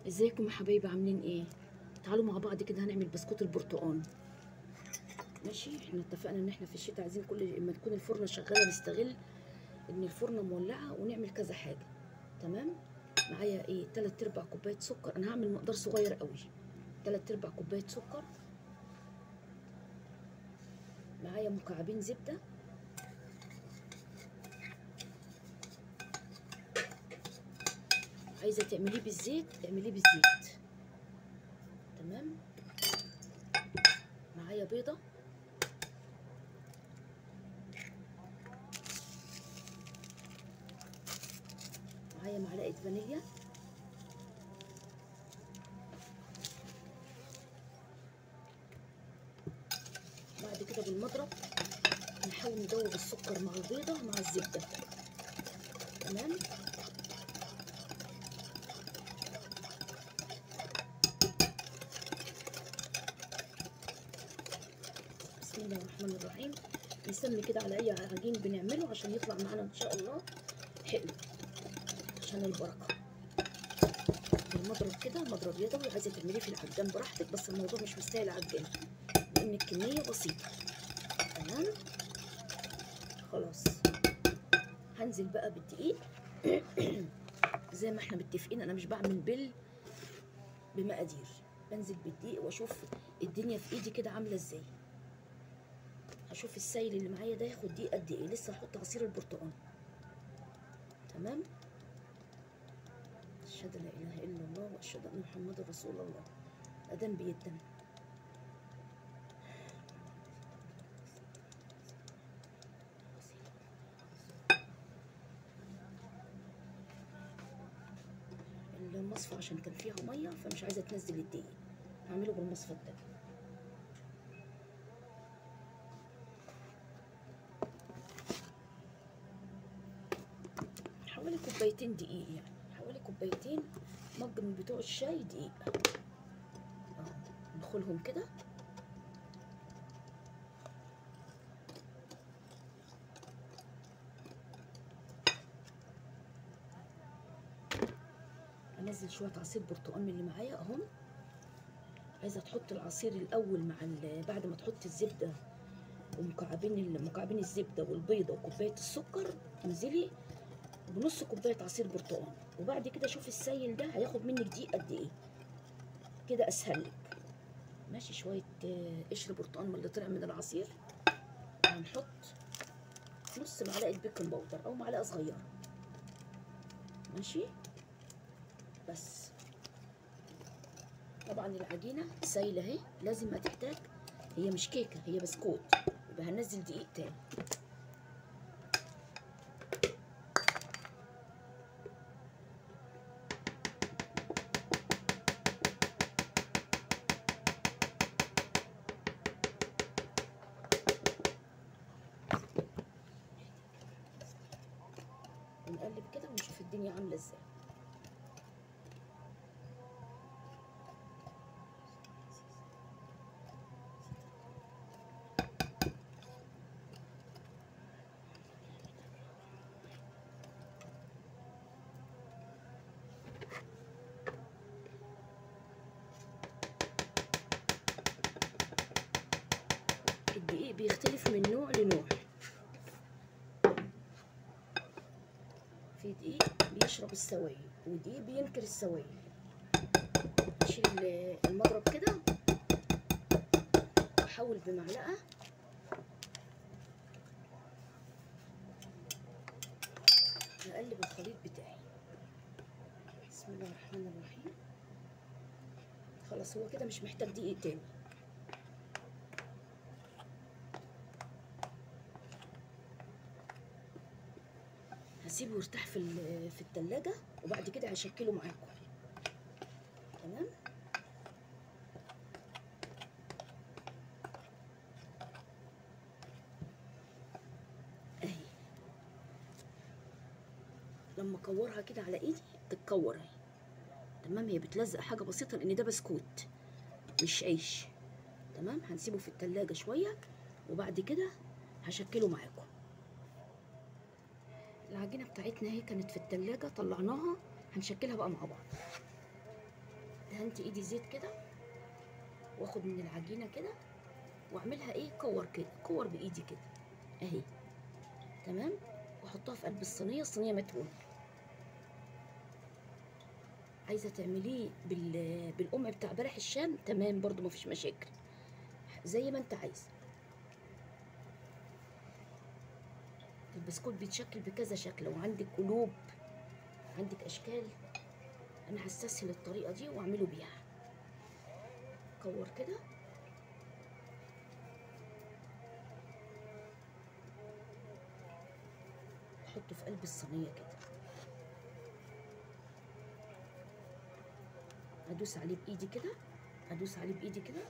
ازيكم يا حبايبي عاملين ايه تعالوا مع بعض كده هنعمل بسكوت البرتقال ماشي احنا اتفقنا ان احنا في الشتاء عايزين كل ما تكون الفرن شغاله نستغل ان الفرن مولعه ونعمل كذا حاجه تمام معايا ايه تلات ارباع كوبايه سكر انا هعمل مقدار صغير قوي تلات ارباع كوبايه سكر معايا مكعبين زبده عايزه تعمليه بالزيت اعمليه بالزيت تمام معايا بيضه معايا معلقه فانيليا بعد كده بالمضرب نحاول ندوب السكر مع البيضه مع الزبده تمام بسم الله الرحمن الرحيم نسمي كده على اي عجين بنعمله عشان يطلع معانا ان شاء الله حلو عشان البركه المضرب كده مضرب يدوي عايزه تعمليه في العجان براحتك بس الموضوع مش مستاهل عجان لان الكميه بسيطه تمام خلاص هنزل بقى بالدقيق زي ما احنا متفقين انا مش بعمل بال بمقادير بنزل بالدقيق واشوف الدنيا في ايدي كده عامله ازاي هشوف السائل اللي معايا ده ياخد دقيق قد ايه لسه هحط عصير البرتقال تمام اشهد لا اله الا الله واشهد ان محمد رسول الله اذان بيدن المصفى عشان كان فيها ميه فمش عايزه تنزل الدقيق هعمله بالمصفى ده حوالي كوبايتين دقيق يعني حوالي كوبايتين مج من بتوع الشاي دقيق اهو ندخلهم كده انزل شويه عصير برتقال من اللي معايا اهم عايزه تحط العصير الاول مع بعد ما تحط الزبده ومكعبين مكعبين الزبده والبيضه وكوبايه السكر انزلي بنص كوبايه عصير برتقال وبعد كده شوفي السايل ده هياخد منك دقيق قد ايه كده اسهل لك ماشي شويه قشر برتقال من اللي طلع من العصير هنحط نص معلقه بيكنج باودر او معلقه صغيره ماشي بس طبعا العجينه سايله اهي لازم ما تحتاج هي مش كيكه هي بسكوت يبقى هنزل دقيق تاني ونقلب كده ونشوف الدنيا عامله ازاي الدقيق بيختلف من نوع لنوع في دقيق بيشرب السوائل ودقيق بينكر السوائل اشيل المضرب كده واحول بمعلقه نقلب الخليط بتاعي بسم الله الرحمن الرحيم خلاص هو كده مش محتاج دقيق تاني هسيبه يرتاح في في التلاجة وبعد كده هشكله معاكم تمام اهي لما اكورها كده على ايدي تتكور اهي تمام هي بتلزق حاجه بسيطه لان ده بسكوت مش عيش تمام هنسيبه في التلاجة شويه وبعد كده هشكله معاكم العجينه بتاعتنا اهي كانت في التلاجة طلعناها هنشكلها بقى مع بعض دهنت ايدي زيت كده واخد من العجينه كده واعملها ايه كور كده كور بايدي كده اهي تمام واحطها في قلب الصينيه الصينيه متونه عايزه تعمليه بال... بالقمع بتاع بلح الشام تمام برضو مفيش مشاكل زي ما انت عايز البسكوت بيتشكل بكذا شكل وعندك قلوب عندك اشكال انا هستسهل الطريقه دي واعمله بيها كور كده احطه في قلب الصينيه كده ادوس عليه بايدي كده ادوس عليه بايدي كده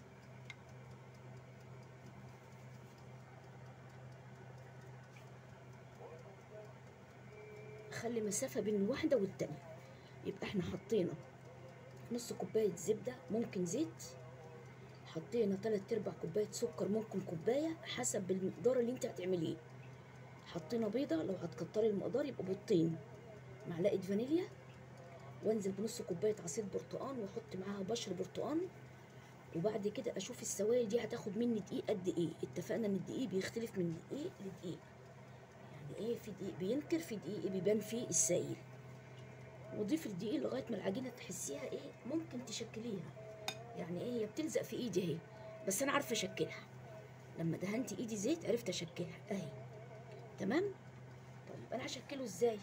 اخلي مسافه بين الواحده والتانيه يبقى احنا حطينا نص كوبايه زبده ممكن زيت حطينا تلات ارباع كوبايه سكر ممكن كوبايه حسب المقدار اللي انت هتعمليه حطينا بيضه لو هتكتري المقدار يبقى بيضتين معلقه فانيليا وانزل بنص كوبايه عصير برتقان واحط معاها بشر برتقان وبعد كده اشوف السوائل دي هتاخد مني دقيق قد ايه اتفقنا ان الدقيق بيختلف من دقيق لدقيق يعني ايه في دقيق بينكر في دقيق بيبان فيه السائل وضيف الدقيق لغايه ما العجينه تحسيها ايه ممكن تشكليها يعني ايه هي بتلزق في ايدي اهي بس انا عارفه اشكلها لما دهنت ايدي زيت عرفت اشكلها اهي تمام طيب انا هشكله ازاي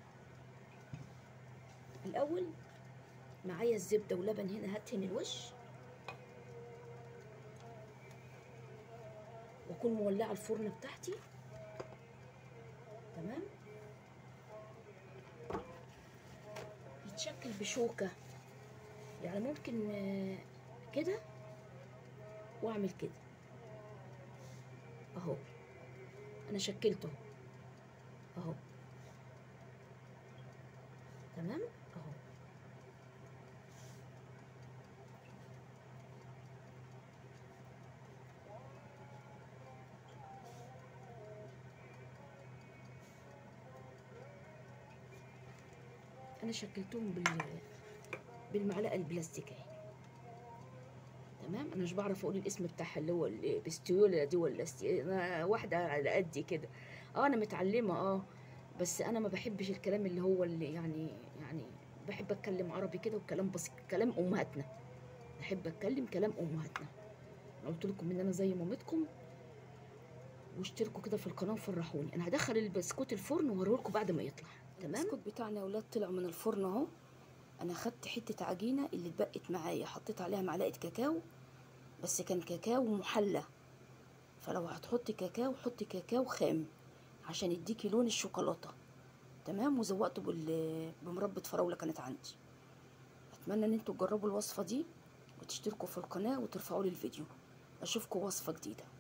الاول معايا الزبده ولبن هنا هدهن الوش واكون مولعه الفرن بتاعتي تمام يتشكل بشوكه يعني ممكن آه، كده واعمل كده اهو انا شكلته اهو تمام اهو انا شكلتهم بال بالمعلقه البلاستيكيه تمام انا مش بعرف اقول الاسم بتاعها اللي هو البستيولا دي ولا استي... انا واحده على قدي كده اه انا متعلمه اه بس انا ما بحبش الكلام اللي هو اللي يعني يعني بحب اتكلم عربي كده وكلام بسيط كلام امهاتنا بحب اتكلم كلام امهاتنا انا قلت لكم ان انا زي مامتكم واشتركوا كده في القناه وفرحوني انا هدخل البسكوت الفرن واوريلكم بعد ما يطلع تمام البسكوت بتاعنا يا ولاد طلع من الفرن اهو انا خدت حته عجينه اللي اتبقت معايا حطيت عليها معلقه كاكاو بس كان كاكاو محلى فلو هتحطي كاكاو حطي كاكاو خام عشان يديكي لون الشوكولاته تمام وزوقته بال- بمربى فراوله كانت عندي اتمنى ان انتوا تجربوا الوصفه دي وتشتركوا في القناه وترفعوا لي الفيديو اشوفكم وصفه جديده